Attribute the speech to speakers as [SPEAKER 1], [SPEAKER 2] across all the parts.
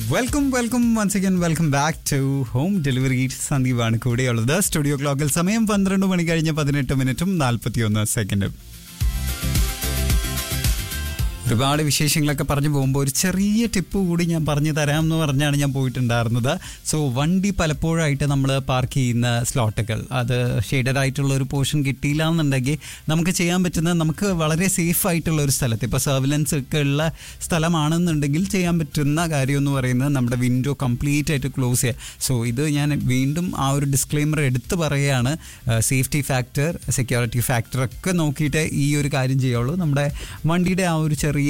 [SPEAKER 1] welcome welcome once again welcome back to home delivery സന്ദീപാണ് കൂടെയുള്ളത് studio ക്ലോക്കിൽ സമയം പന്ത്രണ്ട് മണി കഴിഞ്ഞ് പതിനെട്ട് മിനിറ്റും നാൽപ്പത്തിയൊന്ന് സെക്കൻഡും ഒരുപാട് വിശേഷങ്ങളൊക്കെ പറഞ്ഞു പോകുമ്പോൾ ഒരു ചെറിയ ടിപ്പ് കൂടി ഞാൻ പറഞ്ഞു തരാം എന്ന് പറഞ്ഞാണ് ഞാൻ പോയിട്ടുണ്ടായിരുന്നത് സോ വണ്ടി പലപ്പോഴായിട്ട് നമ്മൾ പാർക്ക് ചെയ്യുന്ന സ്ലോട്ടുകൾ അത് ഷെയ്ഡഡ് ആയിട്ടുള്ള ഒരു പോർഷൻ കിട്ടിയില്ല എന്നുണ്ടെങ്കിൽ നമുക്ക് ചെയ്യാൻ പറ്റുന്ന നമുക്ക് വളരെ സേഫ് ആയിട്ടുള്ള ഒരു സ്ഥലത്ത് ഇപ്പോൾ സർവിലൻസ് ഒക്കെ ഉള്ള സ്ഥലമാണെന്നുണ്ടെങ്കിൽ ചെയ്യാൻ പറ്റുന്ന കാര്യം എന്ന് പറയുന്നത് നമ്മുടെ വിൻഡോ കംപ്ലീറ്റ് ആയിട്ട് ക്ലോസ് ചെയ്യുക സോ ഇത് ഞാൻ വീണ്ടും ആ ഒരു ഡിസ്ക്ലെയിമർ എടുത്ത് പറയുകയാണ് സേഫ്റ്റി ഫാക്ടർ സെക്യൂരിറ്റി ഫാക്ടർ ഒക്കെ നോക്കിയിട്ട് ഈ ഒരു കാര്യം ചെയ്യുള്ളൂ നമ്മുടെ വണ്ടിയുടെ ആ ഒരു ചെറിയ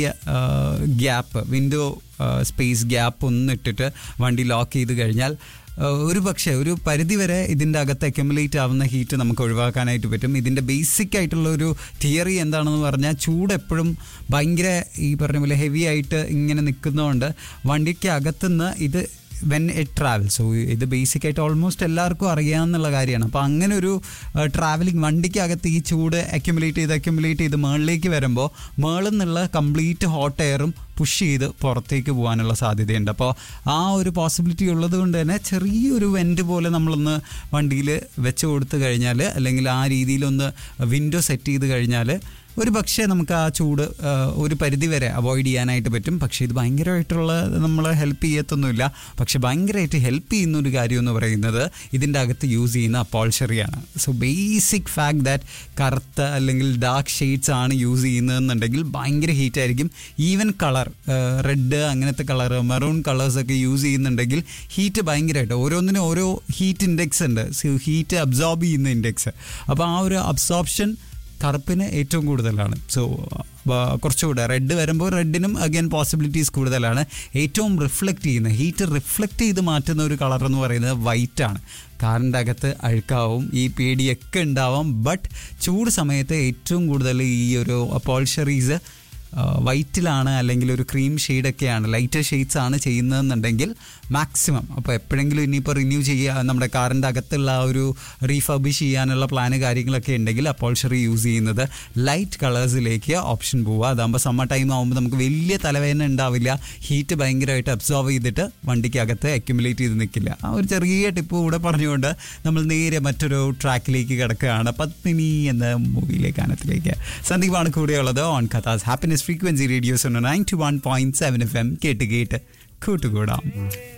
[SPEAKER 1] ഗ്യാപ്പ് വിൻഡോ സ്പേസ് ഗ്യാപ്പ് ഒന്ന് ഇട്ടിട്ട് വണ്ടി ലോക്ക് ചെയ്ത് കഴിഞ്ഞാൽ ഒരു പക്ഷേ ഒരു പരിധി വരെ ഇതിൻ്റെ അകത്ത് അക്യുമുലേറ്റ് ആവുന്ന ഹീറ്റ് നമുക്ക് ഒഴിവാക്കാനായിട്ട് പറ്റും ഇതിൻ്റെ ബേസിക് ആയിട്ടുള്ള ഒരു തിയറി എന്താണെന്ന് പറഞ്ഞാൽ ചൂട് എപ്പോഴും ഭയങ്കര ഈ പറഞ്ഞ പോലെ ഹെവി ആയിട്ട് ഇങ്ങനെ നിൽക്കുന്നതുകൊണ്ട് വണ്ടിക്ക് അകത്തുനിന്ന് ഇത് വെൻ ഇറ്റ് ട്രാവൽ സോ ഇത് ബേസിക് ആയിട്ട് ഓൾമോസ്റ്റ് എല്ലാവർക്കും അറിയാമെന്നുള്ള കാര്യമാണ് അപ്പോൾ അങ്ങനെ ഒരു ട്രാവലിംഗ് വണ്ടിക്കകത്ത് ഈ ചൂട് അക്യുമുലേറ്റ് ചെയ്ത് അക്യുമുലേറ്റ് ചെയ്ത് മുകളിലേക്ക് വരുമ്പോൾ മുകളിൽ നിന്നുള്ള കംപ്ലീറ്റ് ഹോട്ട് എയറും പുഷ് ചെയ്ത് പുറത്തേക്ക് പോകാനുള്ള സാധ്യതയുണ്ട് അപ്പോൾ ആ ഒരു പോസിബിലിറ്റി ഉള്ളത് കൊണ്ട് തന്നെ ചെറിയൊരു വെൻറ്റ് പോലെ നമ്മളൊന്ന് വണ്ടിയിൽ വെച്ച് കൊടുത്തു കഴിഞ്ഞാൽ അല്ലെങ്കിൽ ആ രീതിയിലൊന്ന് വിൻഡോ സെറ്റ് ചെയ്ത് കഴിഞ്ഞാൽ ഒരു പക്ഷേ നമുക്ക് ആ ചൂട് ഒരു പരിധി വരെ അവോയ്ഡ് ചെയ്യാനായിട്ട് പറ്റും പക്ഷേ ഇത് ഭയങ്കരമായിട്ടുള്ള നമ്മളെ ഹെൽപ്പ് ചെയ്യത്തൊന്നുമില്ല പക്ഷെ ഭയങ്കരമായിട്ട് ഹെൽപ്പ് ചെയ്യുന്ന ഒരു കാര്യം എന്ന് പറയുന്നത് ഇതിൻ്റെ അകത്ത് യൂസ് ചെയ്യുന്ന അപ്പോൾഷറിയാണ് സോ ബേസിക് ഫാക്ട് ദാറ്റ് കറുത്ത അല്ലെങ്കിൽ ഡാർക്ക് ഷെയ്ഡ്സ് ആണ് യൂസ് ചെയ്യുന്നതെന്നുണ്ടെങ്കിൽ ഭയങ്കര ഹീറ്റ് ആയിരിക്കും ഈവൻ കളർ റെഡ് അങ്ങനത്തെ കളർ മെറൂൺ കളേഴ്സൊക്കെ യൂസ് ചെയ്യുന്നുണ്ടെങ്കിൽ ഹീറ്റ് ഭയങ്കരമായിട്ട് ഓരോന്നിനും ഓരോ ഹീറ്റ് ഇൻഡെക്സ് ഉണ്ട് ഹീറ്റ് അബ്സോർബ് ചെയ്യുന്ന ഇൻഡെക്സ് അപ്പോൾ ആ ഒരു അബ്സോർപ്ഷൻ കറുപ്പിന് ഏറ്റവും കൂടുതലാണ് സോ കുറച്ചുകൂടെ റെഡ് വരുമ്പോൾ റെഡിനും അഗൈൻ പോസിബിലിറ്റീസ് കൂടുതലാണ് ഏറ്റവും റിഫ്ലക്റ്റ് ചെയ്യുന്ന ഹീറ്റ് റിഫ്ലക്റ്റ് ചെയ്ത് മാറ്റുന്ന ഒരു കളർ എന്ന് പറയുന്നത് വൈറ്റ് ആണ് കാറിൻ്റെ അകത്ത് അഴുക്കാവും ഈ പേടിയൊക്കെ ഉണ്ടാവാം ബട്ട് ചൂട് സമയത്ത് ഏറ്റവും കൂടുതൽ ഈ ഒരു അപ്പോൾഷറീസ് വൈറ്റിലാണ് അല്ലെങ്കിൽ ഒരു ക്രീം ഷെയ്ഡൊക്കെയാണ് ലൈറ്റർ ഷെയ്ഡ്സ് ആണ് ചെയ്യുന്നതെന്നുണ്ടെങ്കിൽ മാക്സിമം അപ്പോൾ എപ്പോഴെങ്കിലും ഇനിയിപ്പോൾ റിന്യൂ ചെയ്യുക നമ്മുടെ കാറിൻ്റെ അകത്തുള്ള ആ ഒരു റീഫർബിഷ് ചെയ്യാനുള്ള പ്ലാന് കാര്യങ്ങളൊക്കെ ഉണ്ടെങ്കിൽ അപ്പോൾഷറി യൂസ് ചെയ്യുന്നത് ലൈറ്റ് കളേഴ്സിലേക്ക് ഓപ്ഷൻ പോവുക അതാകുമ്പോൾ സമ്മർ ടൈം ആകുമ്പോൾ നമുക്ക് വലിയ തലവേദന ഉണ്ടാവില്ല ഹീറ്റ് ഭയങ്കരമായിട്ട് അബ്സോർവ് ചെയ്തിട്ട് വണ്ടിക്കകത്ത് അക്യുമുലേറ്റ് ചെയ്ത് നിൽക്കില്ല ആ ഒരു ചെറിയ ടിപ്പ് കൂടെ പറഞ്ഞുകൊണ്ട് നമ്മൾ നേരെ മറ്റൊരു ട്രാക്കിലേക്ക് കിടക്കുകയാണ് പത്മിനി എന്ന മൂവിയിലെ ഗാനത്തിലേക്ക് സന്ദീപാണ് കൂടെയുള്ളത് ഓൺ കഥാസ് happiness frequency radio's ninety one point seven F M കേട്ട് കേട്ട് കൂട്ടുകൂടാം